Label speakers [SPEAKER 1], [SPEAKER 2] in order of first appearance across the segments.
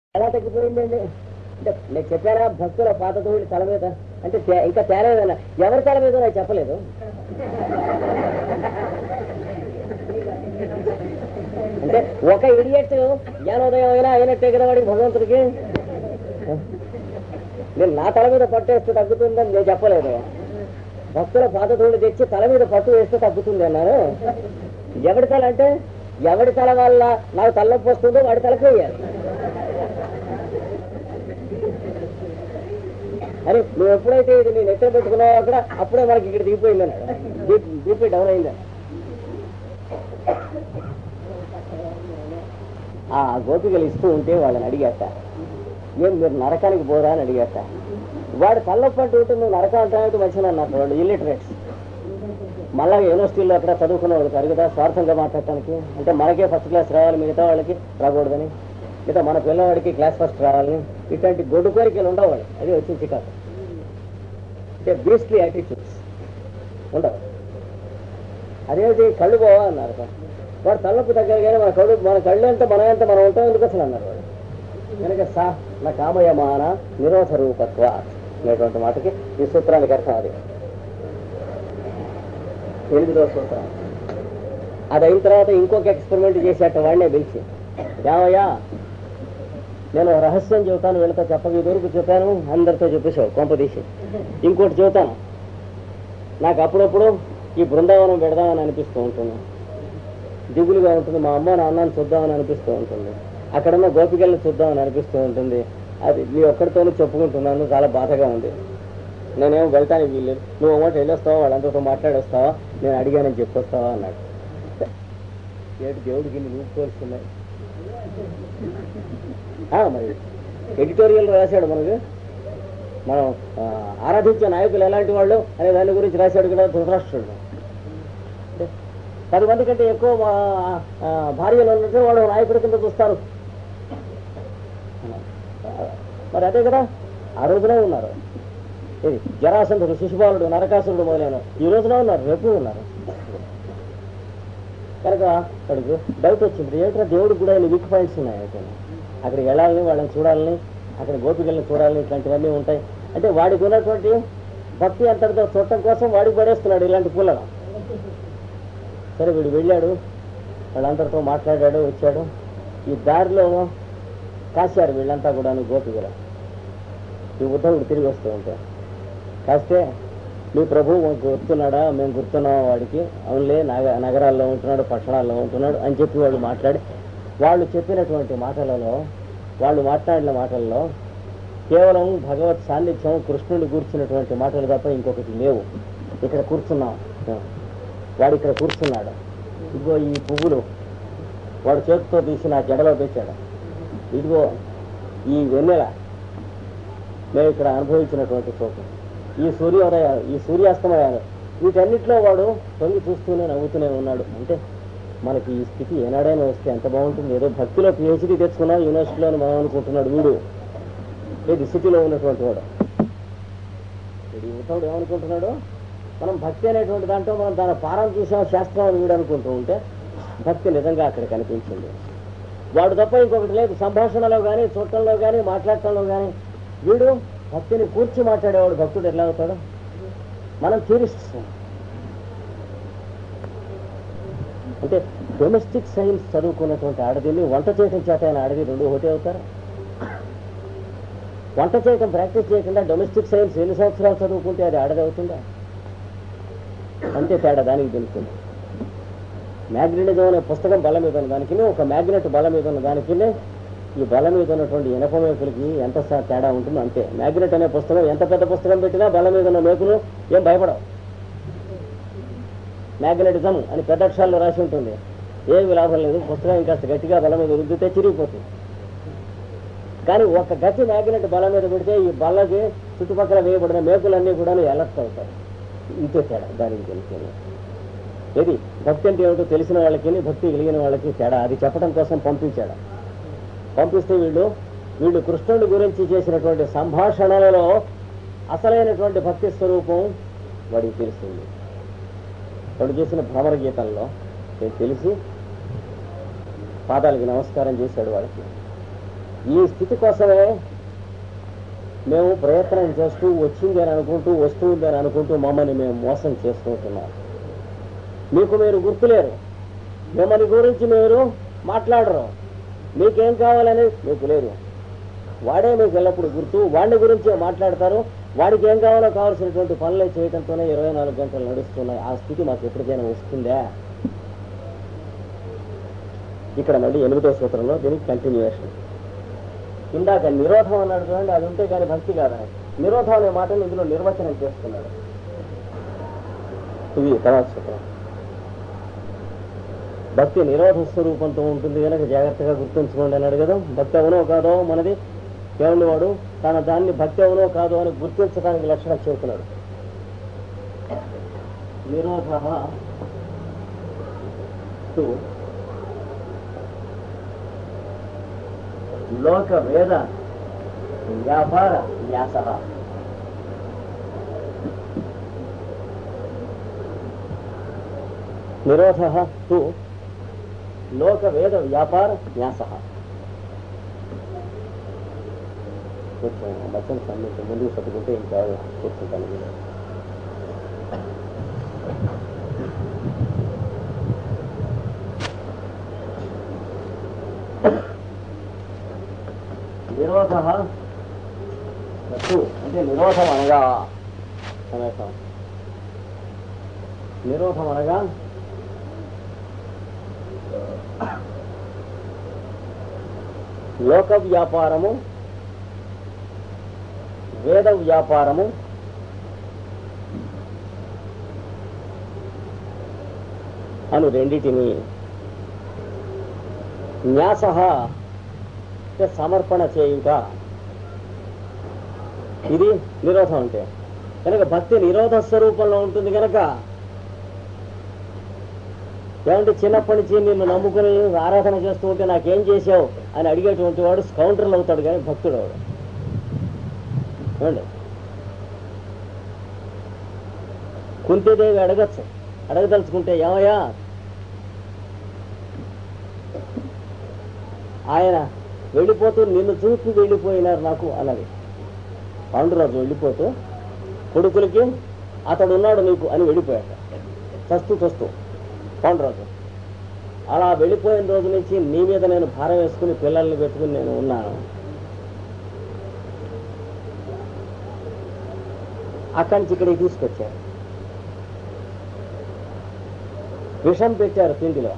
[SPEAKER 1] ఎలా తగ్గిపోయిందండి అంటే నేను చెప్పానా భక్తుల పాత తోడి తల మీద అంటే తే- ఇంకా తేలేదన్న ఎవరి తల మీద నాకు చెప్పలేదు అంటే ఒక ఇడియట్ జ్ఞానోదయం అయినా అయినట్టే కదా వాడికి భగవంతుడికి నేను నా తల మీద పట్టేస్తే తగ్గుతుందని నేను చెప్పలేదు భక్తుల పాత తోడు తెచ్చి తల మీద పట్టు వేస్తే తగ్గుతుంది అన్నారు ఎవడి తల అంటే ఎవడి తల వల్ల నాకు తలనొప్పి వస్తుందో వాడి తలకు వేయాలి అని నువ్వు ఎప్పుడైతే ఇది నేను ఎక్కడ పెట్టుకున్నావు అక్కడ అప్పుడే మనకి ఇక్కడ దిగిపోయింది అన్నాడు బీపీ డౌన్ అయింది ఆ గోపికలు ఇస్తూ ఉంటే వాళ్ళని అడిగాట ఏం మీరు నరకానికి పోరా అని అడిగాట వాడు తల్లొప్పి అంటూ ఉంటే నువ్వు నరకం అంటే మంచిగా అన్నారు వాళ్ళు ఇల్లిటరేట్స్ మళ్ళా యూనివర్సిటీలో అక్కడ చదువుకున్న వాళ్ళు కాదు కదా స్వార్థంగా మాట్లాడటానికి అంటే మనకే ఫస్ట్ క్లాస్ రావాలి మిగతా వాళ్ళకి రాకూడదని మిగతా మన పిల్లవాడికి క్లాస్ ఫస్ట్ రావాలని ఇట్లాంటి గొడ్డు కోరికలు ఉండవు వాళ్ళు అది వచ్చింది చికాకు అంటే బీస్ట్లీ యాటిట్యూడ్స్ ఉండవు అదేమిటి కళ్ళు పోవా అన్నారు వాడు తలనొప్పి తగ్గగానే మన కళ్ళు మన కళ్ళు ఎంత మన ఎంత మనం ఉంటాం ఎందుకు అసలు అన్నారు వాడు కనుక సా నా కామయమాన నిరోధ రూపత్వ అనేటువంటి మాటకి ఈ సూత్రానికి అర్థం అది ఎనిమిదో సూత్రం అది అయిన తర్వాత ఇంకొక ఎక్స్పెరిమెంట్ చేసేట వాడినే పిలిచి రావయ్యా నేను రహస్యం చెబుతాను వీళ్ళతో చెప్పక ఇదివరకు చెప్పాను అందరితో చెప్పేశావు కొంప తీసి ఇంకోటి చెబుతాను నాకు అప్పుడప్పుడు ఈ బృందావనం పెడదామని అనిపిస్తూ ఉంటుంది దిగులుగా ఉంటుంది మా అమ్మ నాన్నని చూద్దామని అనిపిస్తూ ఉంటుంది అక్కడున్న గోపికల్ని చూద్దామని అనిపిస్తూ ఉంటుంది అది నీ ఒక్కడితోనే చెప్పుకుంటున్నాను చాలా బాధగా ఉంది నేనేమో వెళ్తానికి వీల్లేదు నువ్వు ఒకటి వెళ్ళొస్తావా వాళ్ళందరితో మాట్లాడొస్తావా నేను అడిగానని చెప్పొస్తావా అన్నాడు ఏడు దేవుడికి ఇన్ని ఊపుకోవాల్సిందే మరి ఎడిటోరియల్ రాశాడు మనకు మనం ఆ, ఆరాధించే నాయకులు ఎలాంటి వాళ్ళు అనే దాని గురించి రాశాడు కూడా ధృతరాష్ట్రుడు అంటే పది మంది కంటే ఎక్కువ మా- ఆ, భార్యలు ఉన్నట్టు వాళ్ళు నాయకుడి కింద చూస్తారు మరి అదే కదా ఆ రోజునే ఉన్నారు ఇది జరాసంధుడు శిశుపాలుడు నరకాసురుడు మొదలైన ఈ రోజున ఉన్నారు రేపు ఉన్నారు కనుక అక్కడికి డౌట్ వచ్చింది ఏంటంటే దేవుడికి కూడా వీక్ పాయింట్స్ ఉన్నాయి అయితే అక్కడికి వెళ్ళాలని వాళ్ళని చూడాలని అక్కడ గోపికల్ని చూడాలని ఇట్లాంటివన్నీ ఉంటాయి అంటే వాడికి ఉన్నటువంటి భక్తి అంతటితో చూడటం కోసం వాడికి పడేస్తున్నాడు ఇలాంటి పూలను సరే వీడు వెళ్ళాడు వాళ్ళందరితో మాట్లాడాడు వచ్చాడు ఈ దారిలో కాశారు వీళ్ళంతా కూడా గోపికలు ఈ ఉద్ధవుడు తిరిగి వస్తూ ఉంటాడు కాస్తే మీ ప్రభు మాకు గుర్తున్నాడా మేము గుర్తున్నాం వాడికి అవునులే నగ నగరాల్లో ఉంటున్నాడు పట్టణాల్లో ఉంటున్నాడు అని చెప్పి వాళ్ళు మాట్లాడి వాళ్ళు చెప్పినటువంటి మాటలలో వాళ్ళు మాట్లాడిన మాటల్లో కేవలం భగవత్ సాన్నిధ్యం కృష్ణుడు కూర్చున్నటువంటి మాటలు తప్ప ఇంకొకటి లేవు ఇక్కడ కూర్చున్నాం వాడు ఇక్కడ కూర్చున్నాడు ఇదిగో ఈ పువ్వులు వాడు చేతితో తీసి నా జడలో పెట్టాడు ఇదిగో ఈ వెన్నెల మేము ఇక్కడ అనుభవించినటువంటి చోటు ఈ సూర్యోదయాలు ఈ సూర్యాస్తమయాలు వీటన్నిటిలో వాడు తొంగి చూస్తూనే నవ్వుతూనే ఉన్నాడు అంటే మనకి ఈ స్థితి ఏనాడైనా వస్తే ఎంత బాగుంటుంది ఏదో భక్తిలో పిహెచ్డీ తెచ్చుకున్నాం యూనివర్సిటీలో మనం అనుకుంటున్నాడు వీడు ఏది సిటీలో ఉన్నటువంటి వాడు వీడు ఈ ఉత్తముడు ఏమనుకుంటున్నాడు మనం భక్తి అనేటువంటి దాంట్లో మనం దాని పారం చూసాం శాస్త్రం అని వీడు అనుకుంటూ ఉంటే భక్తి నిజంగా అక్కడ కనిపించింది వాడు తప్ప ఇంకొకటి లేదు సంభాషణలో కానీ చూడటంలో కానీ మాట్లాడటంలో కానీ వీడు భక్తిని కూర్చి మాట్లాడేవాడు భక్తుడు ఎట్లా అవుతాడు మనం థియరిస్ట్స్ అంటే డొమెస్టిక్ సైన్స్ చదువుకున్నటువంటి ఆడదిని వంట చేయటం చేత ఆయన ఆడది రెండు ఒకటి అవుతారు వంట చేయటం ప్రాక్టీస్ చేయకుండా డొమెస్టిక్ సైన్స్ ఎన్ని సంవత్సరాలు చదువుకుంటే అది ఆడది అవుతుందా అంతే తేడా దానికి తెలుస్తుంది మ్యాగ్నెటిజం అనే పుస్తకం బలం మీద ఉన్న దానికి ఒక మ్యాగ్నెట్ బలం మీద ఉన్న దానికి ఈ బలం మీద ఉన్నటువంటి ఇనప మేకులకి ఎంత సా- తేడా ఉంటుందో అంతే మ్యాగ్నెట్ అనే పుస్తకం ఎంత పెద్ద పుస్తకం పెట్టినా బలం మీద ఉన్న మేకులు ఏం భయపడవు మ్యాగ్నెటిజం అని పెద్ద అక్షరాల్లో రాసి ఉంటుంది ఏమి లాభం లేదు పుస్తకం ఇంకాస్త గట్టిగా బలం మీద రుద్దితే చిరిగిపోతుంది కానీ ఒక గట్టి మ్యాగ్నెట్ బలం మీద పెడితే ఈ బల్లకి చుట్టుపక్కల వేయబడిన మేకులన్నీ కూడా ఎలర్ట్ అవుతాయి ఇంతే తేడా దానికి తెలిసింది ఏది భక్తి అంటే ఏమిటో తెలిసిన వాళ్ళకి భక్తి కలిగిన వాళ్ళకి తేడా అది చెప్పడం కోసం పంపించాడు పంపిస్తే వీళ్ళు వీళ్ళు కృష్ణుడి గురించి చేసినటువంటి సంభాషణలలో అసలైనటువంటి భక్తి స్వరూపం వాడికి తెలుస్తుంది వాడు చేసిన భ్రమర గీతంలో నేను తెలిసి పాదాలకి నమస్కారం చేశాడు వాళ్ళకి ఈ స్థితి కోసమే మేము ప్రయత్నం చేస్తూ వచ్చింది అని అనుకుంటూ వస్తుంది అని అనుకుంటూ మమ్మల్ని మేము మోసం చేసుకుంటున్నాం మీకు మీరు గుర్తులేరు మిమ్మల్ని గురించి మీరు మాట్లాడరు మీకేం కావాలని మీకు లేదు వాడే మీకు ఎల్లప్పుడు గుర్తు వాడి గురించే మాట్లాడతారు వాడికి ఏం కావాలో కావాల్సినటువంటి పనులే చేయడంతోనే ఇరవై నాలుగు గంటలు నడుస్తున్నాయి ఆ స్థితి మాకు ఎప్పటికైనా వస్తుందా ఇక్కడ మళ్ళీ ఎనిమిదో సూత్రంలో దీనికి కంటిన్యూయేషన్ ఇందాక నిరోధం అన్నాడు చూడండి అది ఉంటే కానీ భక్తి కాదని నిరోధం అనే మాటను ఇందులో నిర్వచనం చేస్తున్నాడు ఇది తర్వాత సూత్రం భక్తి నిరోధ స్వరూపంతో ఉంటుంది కనుక జాగ్రత్తగా గుర్తుంచుకోండి అన్నాడు కదా భక్తి అవునో కాదో మనది కేవలం వాడు తన దాన్ని భక్తి అవునో కాదో అని గుర్తించడానికి లక్షణం చెబుతున్నాడు నిరోధ తు లోక వేద వ్యాపార న్యాస నిరోధ తు లోక వేద వ్యాపార న్యాస కొంచెం బచ్చన సంబంధించి ముందుకు పట్టుకుంటే ఇంకా కూర్చుంటాను మీరు. నిరోధ అంటే నిరోధం అనగా సమేతం నిరోధం అనగా లోక వ్యాపారము వేద వ్యాపారము అను రెండిటిని న్యాస అంటే సమర్పణ చేయుట ఇది నిరోధం అంటే కనుక భక్తి నిరోధ స్వరూపంలో ఉంటుంది కనుక ఏమంటే చిన్నప్పటి నుంచి నిన్ను నమ్ముకుని ఆరాధన చేస్తూ ఉంటే నాకేం చేసావు అని అడిగేటువంటి వాడు స్కౌంటర్లు అవుతాడు కానీ భక్తుడు అవడు ఏమండి కుంతిదేవి అడగచ్చు అడగదలుచుకుంటే ఏమయ్యా ఆయన వెళ్ళిపోతూ నిన్ను చూసి వెళ్ళిపోయినారు నాకు అన్నది పాండురాజు వెళ్ళిపోతూ కొడుకులకి అతడు ఉన్నాడు నీకు అని వెళ్ళిపోయాడు చస్తూ చస్తూ పాండురాజు అలా వెళ్ళిపోయిన రోజు నుంచి నీ మీద నేను భారం వేసుకుని పిల్లల్ని పెట్టుకుని నేను ఉన్నాను అక్కడి నుంచి ఇక్కడికి తీసుకొచ్చారు విషం పెట్టారు తిండిలో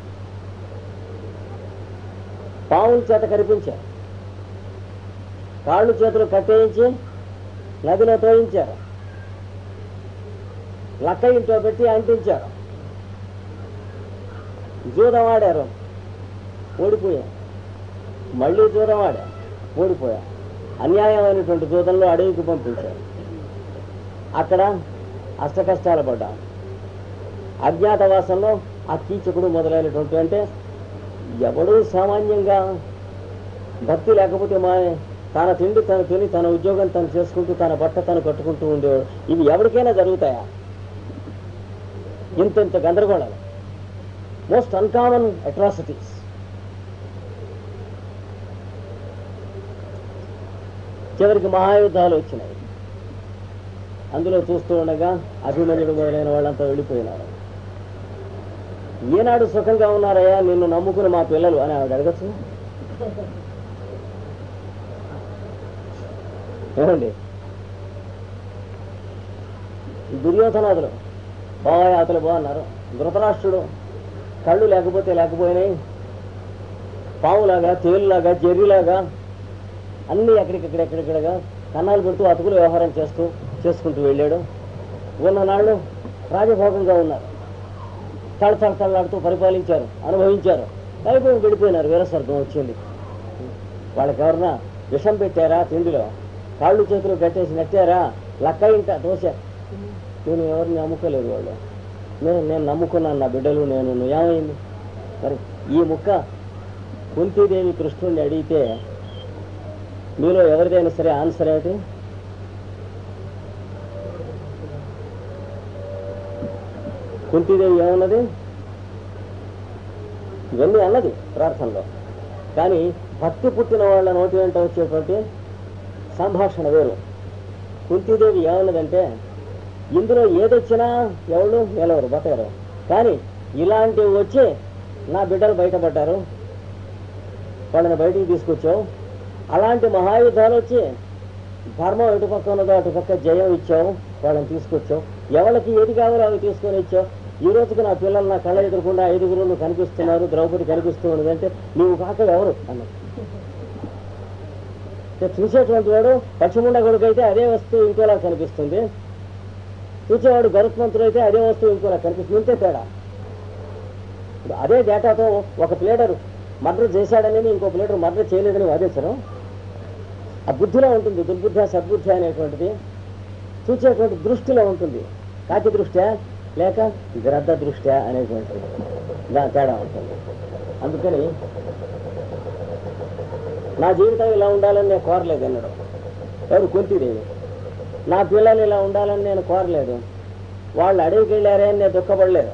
[SPEAKER 1] పావుల చేత కనిపించారు కాళ్ళు చేతులు కట్టేయించి నదిలో తోయించారు లక్క ఇంట్లో పెట్టి అంటించారు జూదం ఆడారు ఓడిపోయారు మళ్ళీ జూదం ఆడారు ఓడిపోయారు అన్యాయమైనటువంటి జూదంలో అడవికి పంపించారు అక్కడ అష్ట కష్టాలు పడ్డాం అజ్ఞాతవాసంలో ఆ కీచకుడు మొదలైనటువంటి అంటే ఎవడు సామాన్యంగా భక్తి లేకపోతే మా తన తిండి తను తిని తన ఉద్యోగం తను చేసుకుంటూ తన బట్ట తను కట్టుకుంటూ ఉండేవాడు ఇవి ఎవరికైనా జరుగుతాయా ఇంత ఇంత గందరగోళాలు మోస్ట్ అన్కామన్ అట్రాసిటీస్ చివరికి మహాయుద్ధాలు వచ్చినాయి అందులో చూస్తూ ఉండగా అభిమన్యుడు మొదలైన వాళ్ళంతా వెళ్ళిపోయినారు ఈనాడు సుఖంగా ఉన్నారయ్యా నిన్ను నమ్ముకుని మా పిల్లలు అని ఆవిడ అడగచ్చు ఏమండి దుర్యోధనాదులు బాగా అతలు బాగున్నారు ధృతరాష్ట్రుడు కళ్ళు లేకపోతే లేకపోయినాయి పావులాగా తేలులాగా జెర్రీలాగా అన్నీ ఎక్కడికక్కడ ఎక్కడిక్కడగా కన్నాలు పెడుతూ అతుకులు వ్యవహారం చేస్తూ చేసుకుంటూ వెళ్ళాడు ఉన్న నాళ్ళు రాజభోగంగా ఉన్నారు తల తల తలాడుతూ పరిపాలించారు అనుభవించారు అయిపోయి వెళ్ళిపోయినారు వీరస్వర్గం వచ్చింది వాళ్ళకి ఎవరన్నా విషం పెట్టారా తిండిలో కాళ్ళు చేతులు కట్టేసి నెట్టారా లక్క ఇంట దోశ నేను ఎవరిని నమ్ముకోలేదు వాళ్ళు నేను నేను నమ్ముకున్నాను నా బిడ్డలు నేను ఏమైంది మరి ఈ ముక్క కుంతీదేవి కృష్ణుడిని అడిగితే మీలో ఎవరిదైనా సరే ఆన్సర్ ఏమిటి కుంతీదేవి ఏమన్నది ఇవన్నీ అన్నది ప్రార్థనలో కానీ భక్తి పుట్టిన వాళ్ళ నోటి వెంట వచ్చేటువంటి సంభాషణ వేరు కుంతీదేవి ఏమన్నదంటే ఇందులో ఏదొచ్చినా ఎవరు నిలవరు బతకరు కానీ ఇలాంటివి వచ్చి నా బిడ్డలు బయటపడ్డారు వాళ్ళని బయటికి తీసుకొచ్చావు అలాంటి మహాయుద్ధాలు వచ్చి ధర్మం ఎటు పక్క ఉన్నదో అటు పక్క జయం ఇచ్చావు వాళ్ళని తీసుకొచ్చావు ఎవరికి ఏది కావాలో అవి తీసుకొని ఇచ్చావు ఈ రోజుకి నా పిల్లలు నా కళ్ళ ఎదురకుండా ఐదుగురు నువ్వు కనిపిస్తున్నారు ద్రౌపది కనిపిస్తూ ఉన్నది అంటే నీవు కాక ఎవరు అన్నది అంటే చూసేటువంటి వాడు పశ్చిముండ కొడుకు అయితే అదే వస్తువు ఇంకోలా కనిపిస్తుంది చూసేవాడు గరుత్మంతుడు అయితే అదే వస్తువు ఇంకోలా కనిపిస్తుంది ఇంతే తేడా ఇప్పుడు అదే డేటాతో ఒక ప్లేడర్ మర్డర్ చేశాడని ఇంకో ప్లేడర్ మర్డర్ చేయలేదని వాదించడం ఆ బుద్ధిలో ఉంటుంది దుర్బుద్ధి సద్బుద్ధి అనేటువంటిది చూసేటువంటి దృష్టిలో ఉంటుంది కాకి దృష్ట్యా లేక గ్రద్ద దృష్ట్యా అనేటువంటిది దాని తేడా ఉంటుంది అందుకని నా జీవితం ఇలా ఉండాలని నేను కోరలేదు అన్నాడు ఎవరు కుంతిదేవి నా పిల్లలు ఇలా ఉండాలని నేను కోరలేదు వాళ్ళు అడవికి వెళ్ళారే అని నేను దుఃఖపడలేదు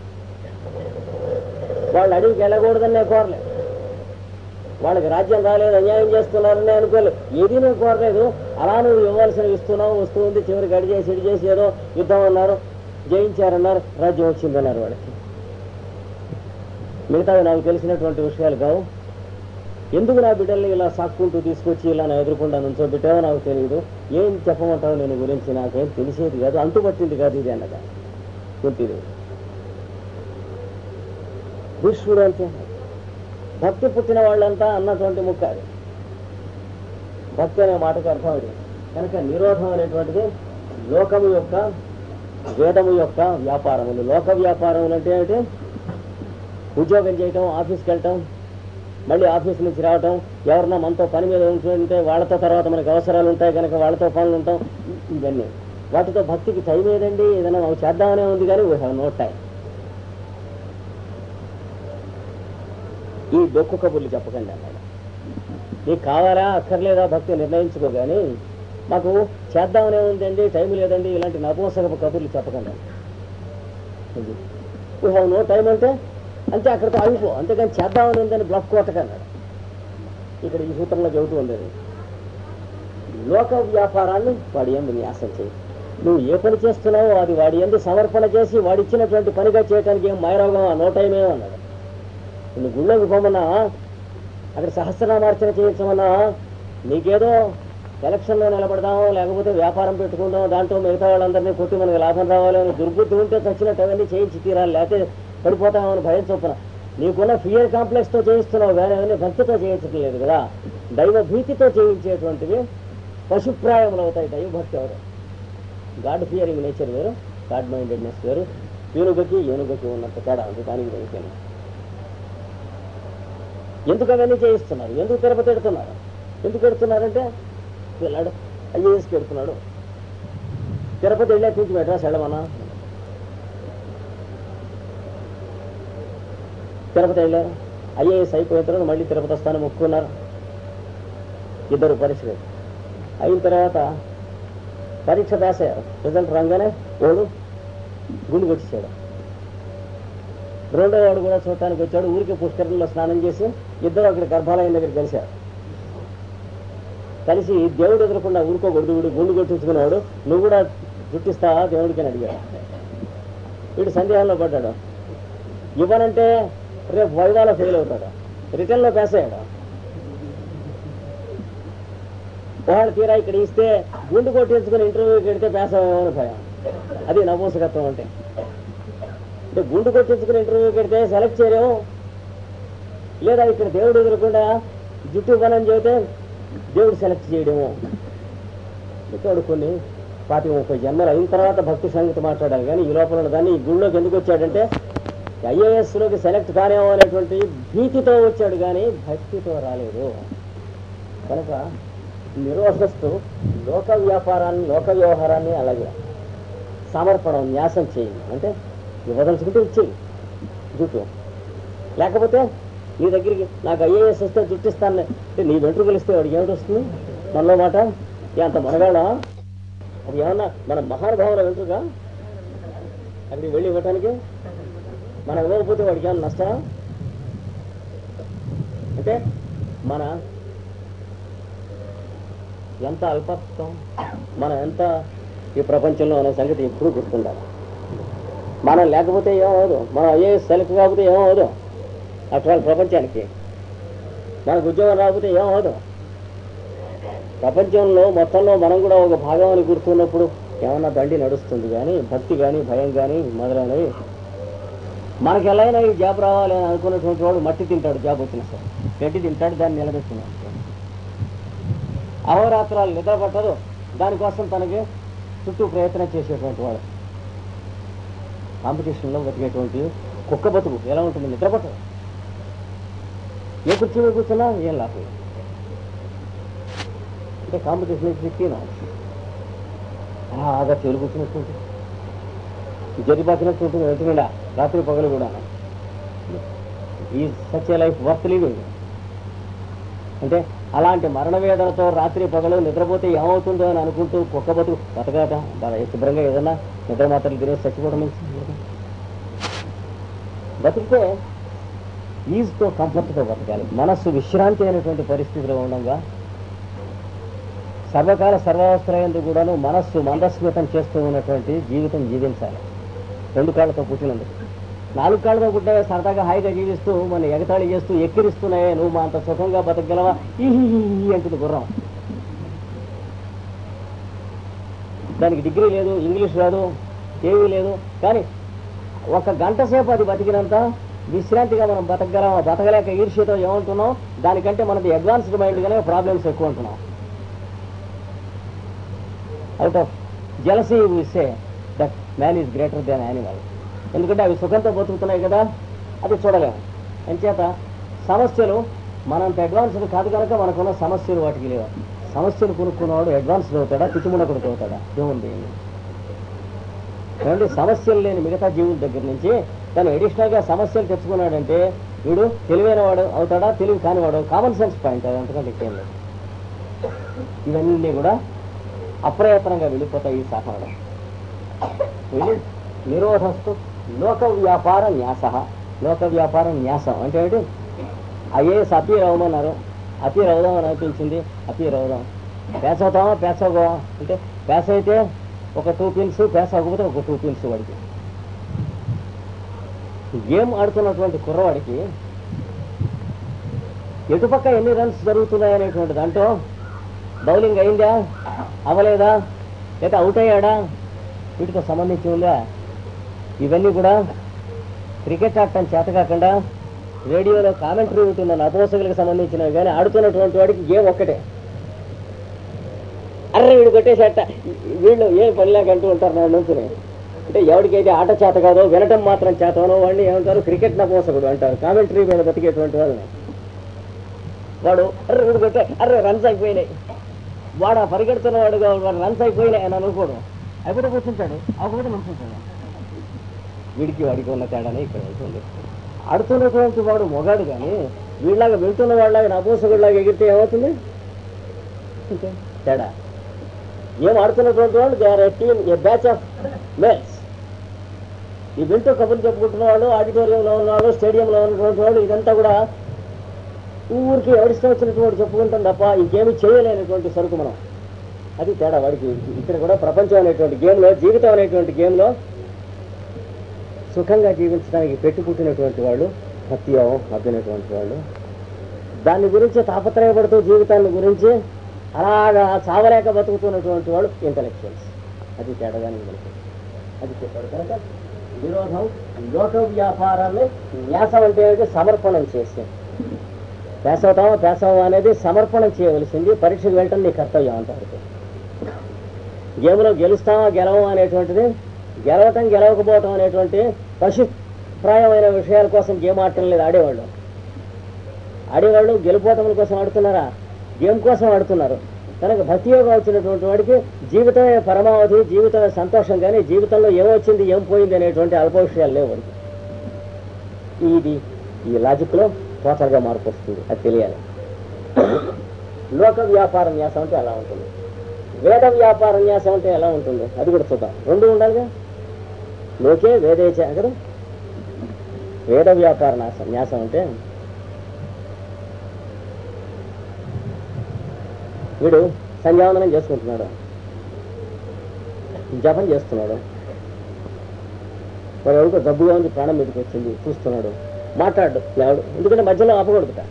[SPEAKER 1] వాళ్ళు అడవికి వెళ్ళకూడదని నేను కోరలేదు వాళ్ళకి రాజ్యం రాలేదు అన్యాయం చేస్తున్నారని నేను అనుకోలేదు ఏది నేను కోరలేదు అలా నువ్వు ఇవ్వాల్సిన ఇస్తున్నావు వస్తూ ఉంది చివరికి అడి చేసి ఇడి చేసి ఏదో యుద్ధం అన్నారు జయించారన్నారు రాజ్యం వచ్చిందన్నారు వాళ్ళకి మిగతావి నాకు తెలిసినటువంటి విషయాలు కావు ఎందుకు నా బిడ్డల్ని ఇలా సాక్కుంటూ తీసుకొచ్చి ఇలా నా ఎదురుకుండా నుంచోబెట్టావో నాకు తెలియదు ఏం చెప్పమంటావు నేను గురించి నాకేం తెలిసేది కాదు అంతుపట్టింది కాదు ఇది అన్నదా కుంతిది భీష్ముడు అంతే భక్తి పుట్టిన వాళ్ళంతా అన్నటువంటి ముక్క అది భక్తి అనే మాటకు అర్థం ఇది కనుక నిరోధం అనేటువంటిది లోకము యొక్క వేదము యొక్క వ్యాపారములు లోక వ్యాపారములు అంటే ఏమిటి ఉద్యోగం చేయటం ఆఫీస్కి వెళ్ళటం మళ్ళీ ఆఫీస్ నుంచి రావటం ఎవరన్నా మనతో పని మీద ఉంటుంటే వాళ్ళతో తర్వాత మనకి అవసరాలు ఉంటాయి కనుక వాళ్ళతో పనులు ఉంటాం ఇవన్నీ వాటితో భక్తికి టైం ఏదండి ఏదైనా మాకు చేద్దామనే ఉంది కానీ వీ హ్యావ్ నో టైం ఈ డొక్కు కబుర్లు చెప్పకండి అన్నాడు నీకు కావాలా అక్కర్లేదా భక్తి నిర్ణయించుకో కానీ మాకు చేద్దామనే ఉందండి టైం లేదండి ఇలాంటి నపూసకపు కబుర్లు చెప్పకండి వీ హ్యావ్ నో టైం అంటే అంతే అక్కడితో ఆగిపో అంతేగాని చేద్దామని ఉందని బ్లఫ్ కొట్టకన్నాడు ఇక్కడ ఈ సూత్రంలో చెబుతూ ఉంది అది. లోక వ్యాపారాన్ని వాడి ఎందు న్యాసం చేయి నువ్వు ఏ పని చేస్తున్నావో అది వాడి ఎందు సమర్పణ చేసి వాడి ఇచ్చినటువంటి పనిగా చేయడానికి ఏం మైరోగం నో టైమే అన్నాడు నువ్వు గుళ్ళోకి పోమన్నా అక్కడ సహస్రనామార్చన చేయించమన్నా నీకేదో ఎలక్షన్లో నిలబడదాం లేకపోతే వ్యాపారం పెట్టుకుందాం దాంట్లో మిగతా వాళ్ళందరినీ కొట్టి మనకి లాభం రావాలి అని దుర్బుద్ధి ఉంటే చచ్చినట్టు అవన్నీ చేయించి తీరాలి లేకపోతే పడిపోతామని భయం చొప్పున నీకున్న ఫియర్ కాంప్లెక్స్తో చేయిస్తున్నావు కానీ అవన్నీ భక్తితో చేయించడం లేదు కదా దైవ భీతితో చేయించేటువంటివి పశుప్రాయములు అవుతాయి దైవ భక్తి ఎవరు గాడ్ ఫియరింగ్ నేచర్ వేరు గాడ్ మైండెడ్నెస్ వేరు ఏనుగకి ఏనుగకి ఉన్నంత తేడా ఉంది దానికి తెలిసాను ఎందుకు అవన్నీ చేయిస్తున్నారు ఎందుకు తిరుపతి ఎడుతున్నారు ఎందుకు ఎడుతున్నారంటే పిల్లాడు ఐఏఎస్కి ఎడుతున్నాడు తిరుపతి వెళ్ళే నుంచి మెడ్రాస్ వెళ్ళమన్నా తిరుపతి వెళ్ళారు ఐఏఎస్ అయిపోయిన తర్వాత మళ్ళీ తిరుపతి వస్తాను మొక్కున్నారు ఇద్దరు పరీక్షలు అయిన తర్వాత పరీక్ష పాస్ అయ్యారు రిజల్ట్ రాగానే ఓడు గుండు కొట్టించాడు రెండో వాడు కూడా చూడటానికి వచ్చాడు ఊరికి పుష్కరంలో స్నానం చేసి ఇద్దరు అక్కడ గర్భాలయం దగ్గర కలిశారు కలిసి దేవుడు ఎదురకుండా ఊరుకోకూడదు వీడు గుండు కొట్టించుకున్నాడు నువ్వు కూడా జుట్టిస్తావా దేవుడికి అని అడిగాడు వీడు సందేహంలో పడ్డాడు ఇవ్వనంటే రేపు వైవాలో ఫెయిల్ అవుతాడు రిటర్న్లో పాస్ అయ్యాడు వాళ్ళు తీరా ఇక్కడ ఇస్తే గుండు కొట్టించుకుని ఇంటర్వ్యూకి వెడితే పాస్ అవ్వమని భయం అది నపూసకత్వం అంటే అంటే గుండు కొట్టించుకుని ఇంటర్వ్యూకి వెడితే సెలెక్ట్ చేయలేము లేదా ఇక్కడ దేవుడు ఎదురకుండా జుట్టు ఇవ్వనని చెబితే దేవుడు సెలెక్ట్ చేయడము ఇక్కడ కొన్ని పాతి ముప్పై జన్మలు అయిన తర్వాత భక్తి సంగతి మాట్లాడాలి కానీ ఈ లోపల ఉన్న దాన్ని ఈ గుళ్ళోకి ఎందుకు వచ్చాడంటే ఐఏఎస్లోకి సెలెక్ట్ కానేమో అనేటువంటి భీతితో వచ్చాడు కానీ భక్తితో రాలేదు కనుక నిర్వహిస్తూ లోక వ్యాపారాన్ని లోక వ్యవహారాన్ని అలాగే సమర్పణం న్యాసం చేయండి అంటే ఇవ్వదలుచుకుంటే ఇచ్చేయి జుట్టు లేకపోతే నీ దగ్గరికి నాకు ఐఏఎస్ వస్తే జుట్టిస్తాను అంటే నీ వెంట్రుకలు ఇస్తే వాడికి ఏమిటి వస్తుంది మనలో మాట ఏ అంత మనగాడ అది ఏమన్నా మన మహానుభావుల వెంట్రుక అక్కడికి వెళ్ళి ఇవ్వటానికి మనం ఇవ్వకపోతే వాడికి ఏమన్నా నష్టమా అంటే మన ఎంత అల్పత్వం మనం ఎంత ఈ ప్రపంచంలో అనే సంగతి ఎప్పుడూ గుర్తుండాలి మనం లేకపోతే ఏమవదు మనం అయ్యే సెలెక్ట్ కాకపోతే ఏమవదు అట్లా ప్రపంచానికి మనకు ఉద్యోగం రాకపోతే ఏమవదు ప్రపంచంలో మొత్తంలో మనం కూడా ఒక భాగం అని గుర్తున్నప్పుడు ఏమన్నా బండి నడుస్తుంది కానీ భక్తి కానీ భయం కానీ మొదలైనవి మనకి ఎలా అయినా ఈ జాబ్ రావాలి అని అనుకున్నటువంటి వాడు మట్టి తింటాడు జాబ్ వచ్చిన సార్ గడ్డి తింటాడు దాన్ని నిలబెట్టుకున్నాడు అహోరాత్రాలు నిద్ర పట్టదు దానికోసం తనకి చుట్టూ ప్రయత్నం చేసేటువంటి వాడు కాంపిటీషన్లో బతికేటువంటి కుక్క బతుకు ఎలా ఉంటుంది నిద్ర పట్టదు ఏ కుర్చీ మీద కూర్చున్నా ఏం లాభం అంటే కాంపిటీషన్ ఫిఫ్టీన్ బాగా చెవులు కూర్చున్నట్టు జరిపాకినట్టు ఉంటుంది వెంటనే రాత్రి పగలు కూడా ఈ సచ్ లైఫ్ వర్త్ లివింగ్ అంటే అలాంటి మరణ వేదనతో రాత్రి పగలు నిద్రపోతే ఏమవుతుందో అని అనుకుంటూ కుక్క బతుకు బతకాట బాగా శుభ్రంగా ఏదన్నా నిద్ర మాత్రలు తినేసి చచ్చిపోవడం మంచిది. బతికితే ఈజ్తో కంఫర్ట్తో బతకాలి మనస్సు విశ్రాంతి అయినటువంటి పరిస్థితిలో ఉండగా సర్వకాల సర్వావస్థలందు కూడాను మనస్సు మందస్మితం చేస్తూ ఉన్నటువంటి జీవితం జీవించాలి రెండు కాళ్ళతో పుట్టినందుకు నాలుగు కాళ్ళతో పుట్టిన సరదాగా హాయిగా జీవిస్తూ మన ఎగతాళి చేస్తూ ఎక్కిరిస్తున్నాయే నువ్వు మా అంత సుఖంగా బతకగలవా ఈ అంటుంది గుర్రం దానికి డిగ్రీ లేదు ఇంగ్లీష్ రాదు ఏమీ లేదు కానీ ఒక గంట సేపు అది బతికినంత విశ్రాంతిగా మనం బతకగలం బతకలేక ఈర్ష్యతో ఏమంటున్నాం దానికంటే మనది అడ్వాన్స్డ్ మైండ్గానే ప్రాబ్లమ్స్ ఎక్కువ ఉంటున్నాం out of jealousy say that man is greater than animal ఎందుకంటే అవి సుఖంతో బతుకుతున్నాయి కదా అది చూడలేము అంచేత సమస్యలు మనంత అడ్వాన్స్డ్ కాదు కనుక మనకున్న సమస్యలు వాటికి లేవు సమస్యలు కొనుక్కున్నవాడు అడ్వాన్స్డ్ అవుతాడా పిచ్చిముండకుడికి అవుతాడా ఏముంది ఏమంటే సమస్యలు లేని మిగతా జీవుల దగ్గర నుంచి తను అడిషనల్గా సమస్యలు తెచ్చుకున్నాడంటే వీడు తెలివైన వాడు అవుతాడా తెలివి కానివాడు కామన్ సెన్స్ పాయింట్ అది అంతకంటే ఇంకేం లేదు ఇవన్నీ కూడా అప్రయత్నంగా వెళ్ళిపోతాయి ఈ శాఖలో వెళ్ళి నిరోధస్తు లోక వ్యాపార న్యాస లోక వ్యాపార న్యాసం అంటే ఏంటి ఐఏఎస్ అపీ రవమన్నారు అపీ రవదాం అని అనిపించింది అపీ రవదాం పేస అవుతామా పేస అవ్వవా అంటే పేస అయితే ఒక టూ పిన్స్ పేస అవ్వకపోతే ఒక టూ పిన్స్ వాడికి గేమ్ ఆడుతున్నటువంటి కుర్రవాడికి ఎటుపక్క ఎన్ని రన్స్ జరుగుతున్నాయి అనేటువంటి దాంట్లో బౌలింగ్ అయిందా అవ్వలేదా లేదా అవుట్ అయ్యాడా వీటితో సంబంధించి ఉందా ఇవన్నీ కూడా క్రికెట్ ఆడటం చేత కాకుండా రేడియోలో కామెంటరీ ఉంటున్న నపోసకులకు సంబంధించినవి కానీ ఆడుతున్నటువంటి వాడికి గేమ్ ఒక్కటే అర్రే వీడు కొట్టేసేట వీళ్ళు ఏం పనిలాగ అంటూ ఉంటారు నా నుంచుని అంటే ఎవరికైతే ఆట చేత కాదో వినటం మాత్రం చేతనో వాడిని ఏమంటారు క్రికెట్ నపోసకుడు అంటారు కామెంటరీ మీద బతికేటువంటి వాళ్ళని వాడు అర్రే వీడు కొట్టే అర్రే రన్స్ అయిపోయినాయి వాడు ఆ పరిగెడుతున్న వాడుగా వాడు రన్స్ అయిపోయినాయి అని అనుకోడు అయిపోతే కూర్చుంటాడు అవ్వకపోతే నుంచుంటాడు వీడికి వాడికి ఉన్న తేడానే ఇక్కడ ఉంటుంది ఆడుతున్నటువంటి వాడు మొగాడు కానీ వీళ్ళలాగా వెళ్తున్న వాళ్ళలాగా నపోసగుడిలాగా ఎగిరితే ఏమవుతుంది అంతే. తేడా ఏం ఆడుతున్నటువంటి వాళ్ళు they are team a batch of males ఈ వింటూ కబుర్లు చెప్పుకుంటున్న వాళ్ళు ఆడిటోరియంలో ఉన్నవాళ్ళు స్టేడియంలో ఉన్నటువంటి వాళ్ళు ఇదంతా కూడా ఊరికి ఎవరిష్టం వచ్చినటువంటి వాడు చెప్పుకుంటాం తప్ప ఇంకేమీ చేయలేనటువంటి సరుకు మనం అది తేడా వాడికి ఇక్కడ కూడా ప్రపంచం అనేటువంటి గేమ్లో జీవితం అనేటువంటి గేమ్లో సుఖంగా జీవించడానికి పెట్టి పుట్టినటువంటి వాళ్ళు సత్యం అద్దినటువంటి వాళ్ళు దాని గురించి తాపత్రయపడుతూ జీవితాన్ని గురించి అలాగా చావలేక బతుకుతున్నటువంటి వాళ్ళు ఇంటలెక్చువల్స్ అది తేడాగానే మనకి అది చెప్పాడు కనుక విరోధం లోక వ్యాపారాన్ని న్యాసం అంటే ఏంటి? సమర్పణం చేసి పేసవుతామా పేసవా అనేది సమర్పణం చేయవలసింది పరీక్షకు వెళ్ళటం నీ కర్తవ్యం అంటారు గేమ్లో గెలుస్తామా గెలవమా అనేటువంటిది గెలవటం గెలవకపోవటం అనేటువంటి పశుప్రాయమైన విషయాల కోసం గేమ్ ఆడటం లేదు ఆడేవాళ్ళు ఆడేవాళ్ళు గెలుపోవటం కోసం ఆడుతున్నారా గేమ్ కోసం ఆడుతున్నారు కనుక భక్తి యోగం వచ్చినటువంటి వాడికి జీవితమే పరమావధి జీవితమే సంతోషం కానీ జీవితంలో ఏమొచ్చింది ఏం పోయింది అనేటువంటి అల్ప విషయాలు లేవు వాడికి ఇది ఈ లాజిక్లో టోటల్గా మార్పు వస్తుంది అది తెలియాలి లోక వ్యాపార న్యాసం అంటే ఎలా ఉంటుంది వేద వ్యాపార న్యాసం అంటే ఎలా ఉంటుంది అది కూడా చూద్దాం రెండు ఉండాలిగా లోకే వేదేచ కదా వేద వ్యాపార న్యాసం న్యాసం అంటే వీడు సంధ్యావందనం చేసుకుంటున్నాడు జపం చేస్తున్నాడు వాడు ఎవరికో జబ్బుగా ఉంది ప్రాణం మీదకి వచ్చింది చూస్తున్నాడు మాట్లాడు లేవడు ఎందుకంటే మధ్యలో ఆపకూడదుట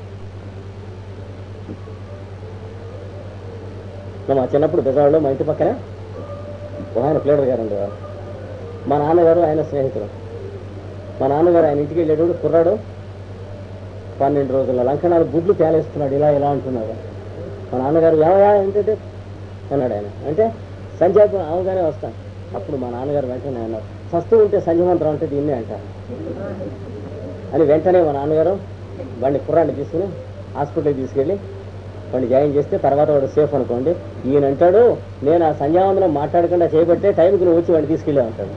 [SPEAKER 1] మా చిన్నప్పుడు బెజవాడలో మా ఇంటి పక్కన ఒక ఆయన ప్లేడర్ గారు ఉండేవారు మా నాన్నగారు ఆయన స్నేహితులు మా నాన్నగారు ఆయన ఇంటికి వెళ్ళేటప్పుడు కుర్రాడు పన్నెండు రోజుల లంకణాలు గుడ్లు తేలేస్తున్నాడు ఇలా ఇలా అంటున్నాడు మా నాన్నగారు ఏమయ్యా ఏంటంటే అన్నాడు ఆయన అంటే సంధ్యాపం అవగానే వస్తాను అప్పుడు మా నాన్నగారు వెంటనే అన్నారు సస్తూ ఉంటే సంధ్యమంత్రం అంటే దీన్నే అంటారు అని వెంటనే మా నాన్నగారు బండి కుర్రాన్ని తీసుకుని హాస్పిటల్కి తీసుకెళ్ళి వాడిని జాయిన్ చేస్తే తర్వాత వాడు సేఫ్ అనుకోండి ఈయన అంటాడు నేను ఆ సంధ్యావందనం మాట్లాడకుండా చేయబట్టే టైంకి నువ్వు వచ్చి వాడిని తీసుకెళ్ళే అంటాడు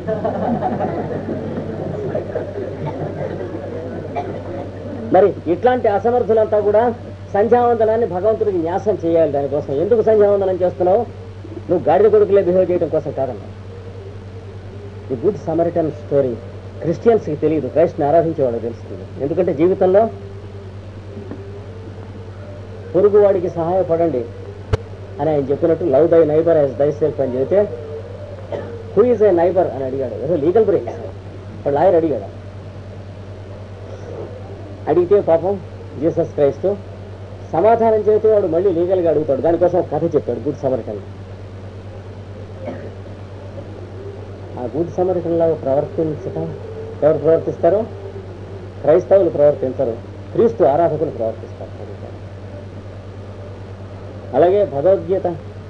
[SPEAKER 1] మరి ఇట్లాంటి అసమర్థులంతా కూడా సంధ్యావందనాన్ని భగవంతుడికి న్యాసం చేయాలి దానికోసం ఎందుకు సంధ్యావందనం చేస్తున్నావు నువ్వు గాడిద కొడుకులే బిహేవ్ చేయడం కోసం కాదమ్మా ది గుడ్ సమరిటన్ స్టోరీ క్రిస్టియన్స్కి తెలియదు క్రైస్ట్ని ఆరాధించేవాడు తెలుస్తుంది ఎందుకంటే జీవితంలో పొరుగువాడికి సహాయపడండి అని ఆయన చెప్పినట్టు లవ్ దై నైబర్ యాజ్ దై సెల్ఫ్ అని చెబితే హూ ఈజ్ ఏ నైబర్ అని అడిగాడు ఏదో లీగల్ బ్రేక్ వాడు లాయర్ అడిగాడు అడిగితే పాపం జీసస్ క్రైస్తు సమాధానం చేస్తే వాడు మళ్ళీ లీగల్గా అడుగుతాడు దానికోసం ఒక కథ చెప్పాడు గుడ్ సమరిటన్ ఆ గుడ్ సమరిటన్లో ప్రవర్తించటం ఎవరు ప్రవర్తిస్తారు క్రైస్తవులు ప్రవర్తించరు క్రీస్తు ఆరాధకులు ప్రవర్తిస్తారు అలాగే భగవద్గీత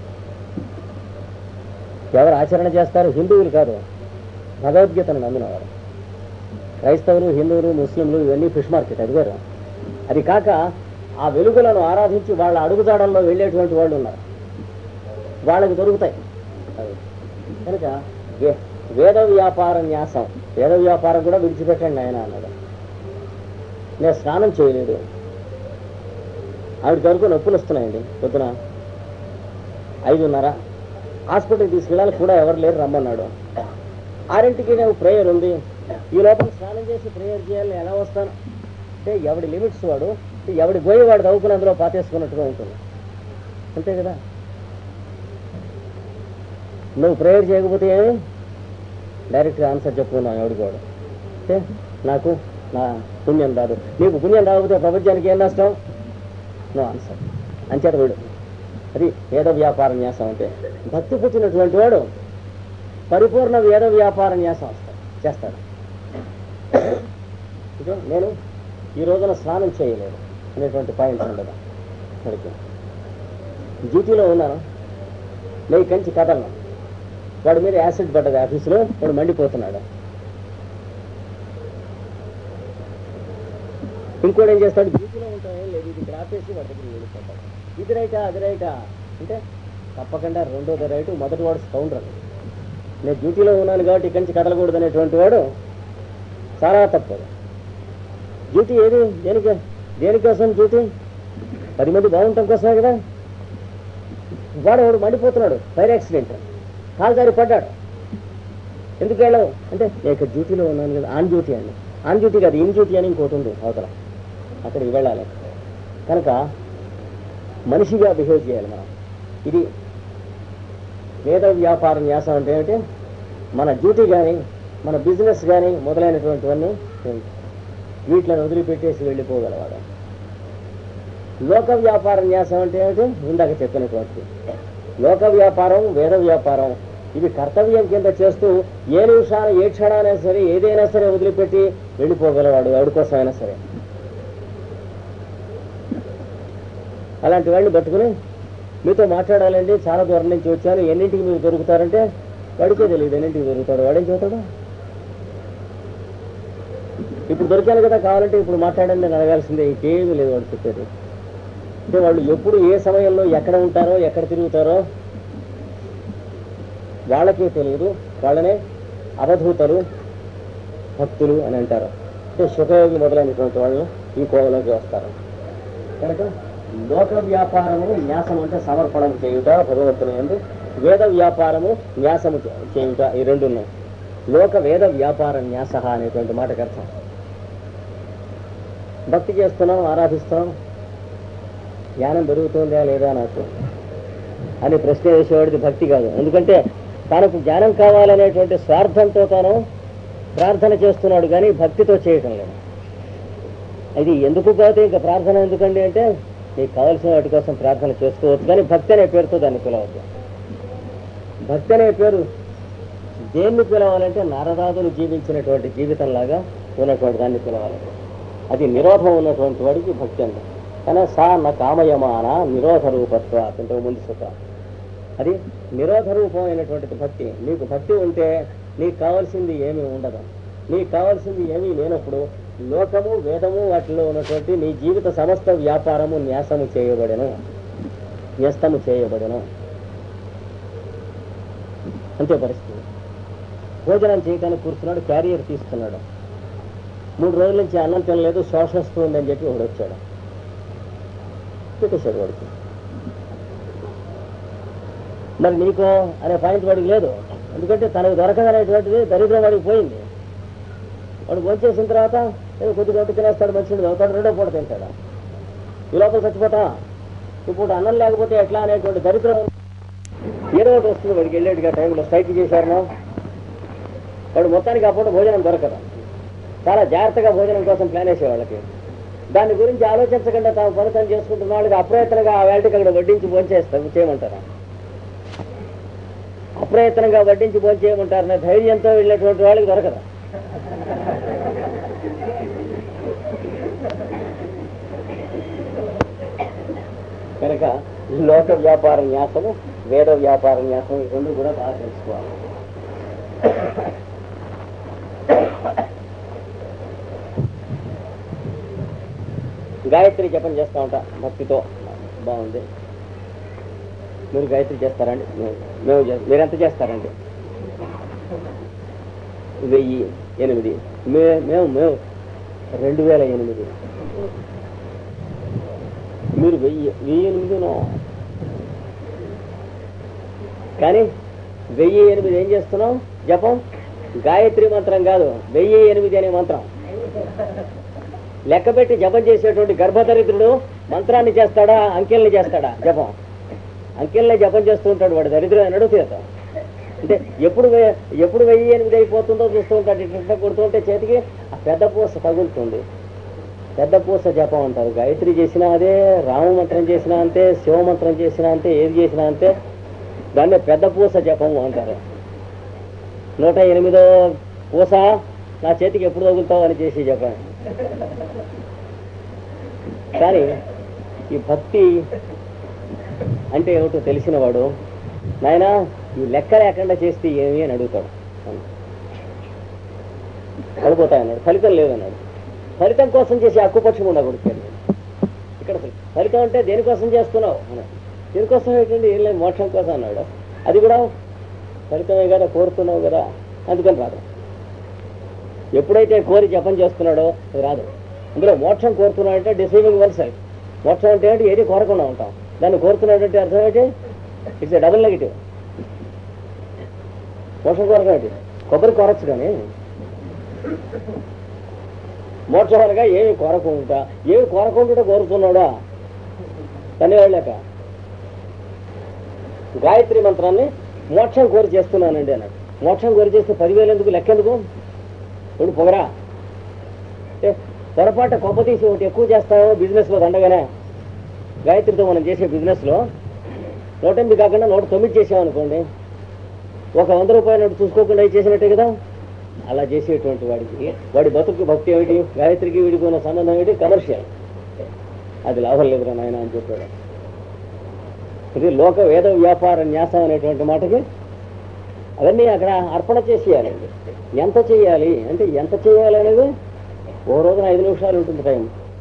[SPEAKER 1] ఎవరు ఆచరణ చేస్తారు హిందువులు కాదు భగవద్గీతను నమ్మినవారు క్రైస్తవులు హిందువులు ముస్లింలు ఇవన్నీ ఫిష్ మార్కెట్ అది వేరు అది కాక ఆ వెలుగులను ఆరాధించి వాళ్ళ అడుగుజాడల్లో వెళ్ళేటువంటి వాళ్ళు ఉన్నారు వాళ్ళకి దొరుకుతాయి అవి కనుక వే- వేద వ్యాపార న్యాసం వేద వ్యాపారం కూడా విడిచిపెట్టండి ఆయన అన్నాడు నేను స్నానం చేయలేదు ఆవిడకి వరకు నొప్పులు వస్తున్నాయండి పొద్దున ఐదున్నర హాస్పిటల్కి తీసుకెళ్ళాలి కూడా ఎవరు లేరు రమ్మన్నాడు ఆరింటికి నేను ప్రేయర్ ఉంది ఈ లోపల స్నానం చేసి ప్రేయర్ చేయాలని ఎలా వస్తాను అంటే ఎవడి లిమిట్స్ వాడు ఎవడి గోయి వాడు తవ్వుకుని అందులో పాతేసుకున్నట్టుగా ఉంటుంది అంతే కదా నువ్వు ప్రేయర్ చేయకపోతే ఏమి డైరెక్ట్గా ఆన్సర్ చెప్పుకున్నావు ఎవడికి వాడు అంటే నాకు నా పుణ్యం రాదు నీకు పుణ్యం రాకపోతే ప్రపంచానికి ఏం నష్టం నో ఆన్సర్ అంచేత వీడు అది వేద వ్యాపార న్యాసం అంటే భక్తి పుట్టినటువంటి వాడు పరిపూర్ణ వేద వ్యాపార న్యాసం వస్తాడు చేస్తాడు ఇదో నేను ఈ రోజున స్నానం చేయలేదు అనేటువంటి పాయింట్స్ ఉండదు వాడికి డ్యూటీలో ఉన్నాను నేను కంచి కదలను వాడి మీద యాసిడ్ పడ్డది ఆఫీసులో వాడు మండిపోతున్నాడు ఇంకోటి ఏం చేస్తాడు డ్యూటీలో ఉంటాం ఏం లేదు ఇది ఇక్కడ ఆపేసి వాడి దగ్గర వెళ్ళిపోతాడు ఇది రైటా అది రైటా అంటే తప్పకుండా రెండోది రైటు మొదటి వాడు కౌంటర్ నేను డ్యూటీలో ఉన్నాను కాబట్టి ఇక్కడి నుంచి కదలకూడదు అనేటువంటి వాడు చాలా తప్పదు డ్యూటీ ఏది దేనికి దేనికోసం డ్యూటీ పది మంది బాగుండటం కోసమే కదా వాడు వాడు మండిపోతున్నాడు ఫైర్ యాక్సిడెంట్ కాలు జారి పడ్డాడు ఎందుకు వెళ్ళవు అంటే నేను ఇక్కడ డ్యూటీలో ఉన్నాను కదా ఆన్ డ్యూటీ అండి ఆన్ డ్యూటీ కాదు ఇన్ డ్యూటీ అని ఇంకోటి ఉంది అవతల అక్కడికి వెళ్ళాలి కనుక మనిషిగా బిహేవ్ చేయాలి మనం ఇది వేద వ్యాపార న్యాసం అంటే ఏమిటి మన డ్యూటీ కానీ మన బిజినెస్ కానీ మొదలైనటువంటివన్నీ వీటిని వదిలిపెట్టేసి వెళ్ళిపోగలవాడు లోక వ్యాపార న్యాసం అంటే ఏమిటి ఇందాక చెప్పినటువంటి లోక వ్యాపారం వేద వ్యాపారం ఇవి కర్తవ్యం కింద చేస్తూ ఏ నిమిషాన ఏ క్షణానైనా సరే ఏదైనా సరే వదిలిపెట్టి వెళ్ళిపోగలవాడు ఎవడి కోసమైనా సరే అలాంటి వాడిని పట్టుకుని మీతో మాట్లాడాలండి చాలా దూరం నుంచి వచ్చాను ఎన్నింటికి మీరు దొరుకుతారంటే వాడికే తెలియదు ఎన్నింటికి దొరుకుతాడు వాడేం చెబుతాడు ఇప్పుడు దొరికాను కదా కావాలంటే ఇప్పుడు మాట్లాడండి అని అడగాల్సిందే ఇంకేమీ లేదు వాడు చెప్పేది అంటే వాళ్ళు ఎప్పుడు ఏ సమయంలో ఎక్కడ ఉంటారో ఎక్కడ తిరుగుతారో వాళ్ళకే తెలియదు వాళ్ళనే అవధూతలు భక్తులు అని అంటారు అంటే సుఖయోగి మొదలైనటువంటి వాళ్ళు ఈ కోవలోకి వస్తారు కనుక లోక వ్యాపారము న్యాసం అంటే సమర్పణం చేయుట భగవంతుని ఎందు వేద వ్యాపారము న్యాసము చే- చేయుట ఈ రెండు ఉన్నాయి లోక వేద వ్యాపార న్యాస అనేటువంటి మాటకు అర్థం భక్తి చేస్తున్నాం ఆరాధిస్తున్నాం జ్ఞానం దొరుకుతుందా లేదా నాకు అని ప్రశ్న వేసేవాడిది భక్తి కాదు ఎందుకంటే తనకు జ్ఞానం కావాలనేటువంటి స్వార్థంతో తాను ప్రార్థన చేస్తున్నాడు కానీ భక్తితో చేయటం లేదు ఇది ఎందుకు కాదు ఇంకా ప్రార్థన ఎందుకండి అంటే నీకు కావాల్సిన వాటి కోసం ప్రార్థన చేసుకోవచ్చు కానీ భక్తి అనే పేరుతో దాన్ని పిలవద్దు భక్తి అనే పేరు దేన్ని పిలవాలంటే నారదాదులు జీవించినటువంటి జీవితంలాగా ఉన్నటువంటి దాన్ని పిలవాలి అది నిరోధం ఉన్నటువంటి వాడికి భక్తి అంట కానీ సా నా కామయమాన నిరోధ రూపత్వ ఇంతకు ముందు సుఖ అది నిరోధ రూపం అయినటువంటిది భక్తి నీకు భక్తి ఉంటే నీకు కావాల్సింది ఏమీ ఉండదు నీకు కావాల్సింది ఏమీ లేనప్పుడు లోకము వేదము వాటిలో ఉన్నటువంటి నీ జీవిత సమస్త వ్యాపారము న్యాసము చేయబడెను న్యస్తము చేయబడెను అంతే పరిస్థితి భోజనం చేయడానికి కూర్చున్నాడు క్యారియర్ తీసుకున్నాడు మూడు రోజుల నుంచి అన్నం తినలేదు శోష వస్తుంది అని చెప్పి ఒకడు వచ్చాడు పెట్టేశాడు వాడికి మరి నీకో అనే పాయింట్ వాడికి లేదు ఎందుకంటే తనకు దొరకదనేటువంటిది దరిద్రం వాడికి పోయింది వాడు భోంచేసిన తర్వాత ఏదో కొద్ది గంట తినేస్తాడు మంచిది అవుతాడు రెండో పూట తింటాడు ఈ లోపల చచ్చిపోతా ఇప్పుడు అన్నం లేకపోతే ఎట్లా అనేటువంటి దరిద్రం ఏదో ఒకటి వస్తుంది వాడికి వెళ్ళేట్టుగా టైంలో స్ట్రైక్ చేశారు వాడు మొత్తానికి ఆ పూట భోజనం దొరకదు చాలా జాగ్రత్తగా భోజనం కోసం ప్లాన్ వేసే వాళ్ళకి దాని గురించి ఆలోచించకుండా తాము పని తను చేసుకుంటున్న వాళ్ళకి అప్రయత్నంగా ఆ వేళకి అక్కడ వడ్డించి భోంచేస్తారు చేయమంటారా అప్రయత్నంగా వడ్డించి భోంచేయమంటారనే ధైర్యంతో వెళ్ళినటువంటి వాళ్ళకి దొరకదు కనుక లోక వ్యాపార న్యాసము వేద వ్యాపార న్యాసం ఈ రెండు కూడా బాగా తెలుసుకోవాలి గాయత్రి జపం చేస్తూ ఉంటా భక్తితో బాగుంది మీరు గాయత్రి చేస్తారండి మేము- మేము చే- మీరెంత చేస్తారండి వెయ్యి ఎనిమిది మే మేము మేము రెండు వేల ఎనిమిది మీరు వెయ్యి వెయ్యి ఎనిమిదినో కానీ వెయ్యి ఎనిమిది ఏం చేస్తున్నాం జపం గాయత్రి మంత్రం కాదు వెయ్యి ఎనిమిది అనే మంత్రం లెక్క పెట్టి జపం చేసేటువంటి గర్భదరిద్రుడు మంత్రాన్ని చేస్తాడా అంకెల్ని చేస్తాడా జపం అంకెల్ని జపం చేస్తూ ఉంటాడు వాడు దరిద్రం అని అడుగుతా అంటే ఎప్పుడు వే- ఎప్పుడు వెయ్యి ఎనిమిది అయిపోతుందో చూస్తూ ఉంటాడు ఇట్లా కొడుతూ ఉంటే చేతికి ఆ పెద్ద పూస తగులుతుంది పెద్ద పూస జపం అంటారు గాయత్రి చేసినా అదే రామ మంత్రం చేసినా అంతే శివ మంత్రం చేసినా అంతే ఏది చేసినా అంతే దాన్నే పెద్ద పూస జపం అంటారు నూట ఎనిమిదో పూస నా చేతికి ఎప్పుడు తగులుతావు అని చేసి జపం కానీ ఈ భక్తి అంటే ఏమిటో తెలిసినవాడు నాయనా ఈ లెక్క లేకుండా చేస్తే ఏమి అని అడుగుతాడు పడిపోతాయన్నాడు ఫలితం లేదన్నాడు ఫలితం కోసం చేసే అక్కుపక్షం ఉండకూడదు ఇక్కడ ఫలితం అంటే దేనికోసం చేస్తున్నావు అన్నాడు దేనికోసం ఏంటండి ఏం లేదు మోక్షం కోసం అన్నాడు అది కూడా ఫలితమే కదా కోరుతున్నావు కదా అందుకని రాదు ఎప్పుడైతే కోరి జపం చేస్తున్నాడో అది రాదు అందులో మోక్షం కోరుతున్నాడంటే డిసైవింగ్ వన్ సైడ్ మోక్షం అంటే ఏంటి ఏది కోరకుండా ఉంటాం దాన్ని కోరుతున్నాడంటే అర్థం ఏంటి ఇట్స్ డబుల్ నెగిటివ్ మోక్షం కోరకం ఏంటి కొబ్బరి కోరచ్చు కానీ మోక్షం అనగా ఏమి కోరకుండా ఏమి కోరకుండా కోరుతున్నాడా తనేవాళ్ళక గాయత్రి మంత్రాన్ని మోక్షం కోరి చేస్తున్నానండి అన్నాడు మోక్షం కోరి చేస్తే పదివేలు ఎందుకు లెక్కెందుకు ఇప్పుడు పొగరా ఏ, పొరపాటు కొంప తీసి ఒకటి ఎక్కువ చేస్తావో బిజినెస్లో దండగానే గాయత్రితో మనం చేసే బిజినెస్లో నూట ఎనిమిది కాకుండా నూట తొమ్మిది చేసామనుకోండి ఒక వంద రూపాయలు నోటు చూసుకోకుండా అవి చేసినట్టే కదా అలా చేసేటువంటి వాడికి వాడి బతుకు భక్తి ఏమిటి గాయత్రికి వీడికి ఉన్న సంబంధం ఏమిటి కమర్షియల్ అది లాభం లేదురా నాయన అని చెప్పాడు ఇది లోక వేద వ్యాపార న్యాసం అనేటువంటి మాటకి అవన్నీ అక్కడ అర్పణ చేసేయాలండి ఎంత చేయాలి అంటే ఎంత చేయాలి అనేది ఓ రోజున ఐదు నిమిషాలు ఉంటుంది టైం